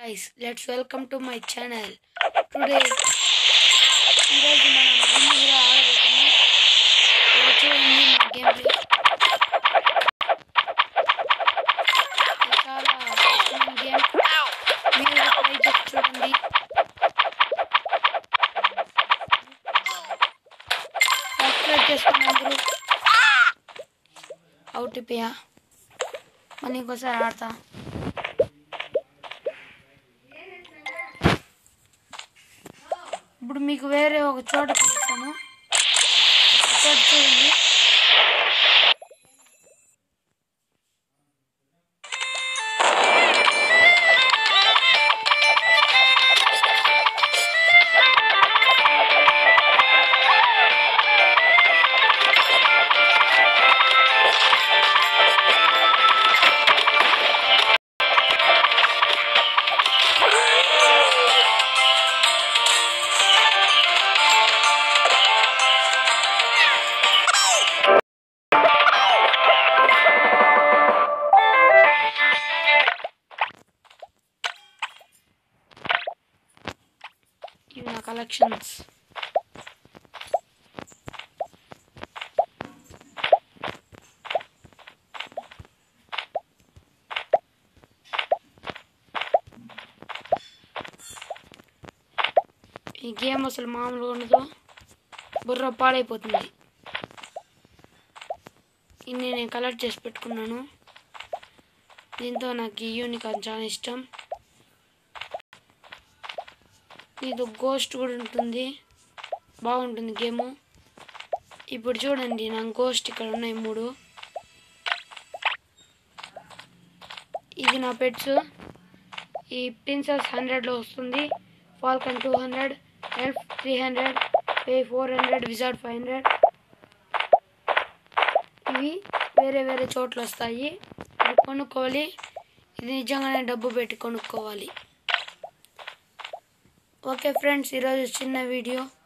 guys let's welcome to my channel today ఈరోజు మనం ముందుగా ఆడబోతున్నాం ఇలా చూడండి మన గేమ్ ప్లే చాలా కష్టమైన గేమ్ మీరు ట్రై చేసి చూడండి సబ్స్క్రైబ్ చేసుకోండి అందరూ అవుటిపోయా మళ్ళీ ఇంకోసారి ఆడతా ఇప్పుడు మీకు వేరే ఒక చోట చూపిస్తాను చోట చూడండి ఇవి నా కలెక్షన్స్ ఈ గేమ్ అసలు మామూలుగా ఉండదు బుర్ర పాడైపోతుంది ఇన్ని నేను కలెక్ట్ చేసి పెట్టుకున్నాను దీంతో నాకు ఈ యూనికార్న్ చాలా ఇష్టం ఇది గోస్ట్ కూడా ఉంటుంది బాగుంటుంది గేమ్ ఇప్పుడు చూడండి నా గోస్ట్ ఇక్కడ ఉన్నాయి మూడు ఇది నా పెట్స్ ఈ ప్రిన్సెస్ హండ్రెడ్లో వస్తుంది falcon two hundred elf three hundred pay four hundred wizard five hundred ఇవి వేరే వేరే చోట్ల వస్తాయి ఇవి కొనుక్కోవాలి ఇది నిజంగానే డబ్బు పెట్టి కొనుక్కోవాలి ఓకే ఫ్రెండ్స్ ఈరోజు చిన్న వీడియో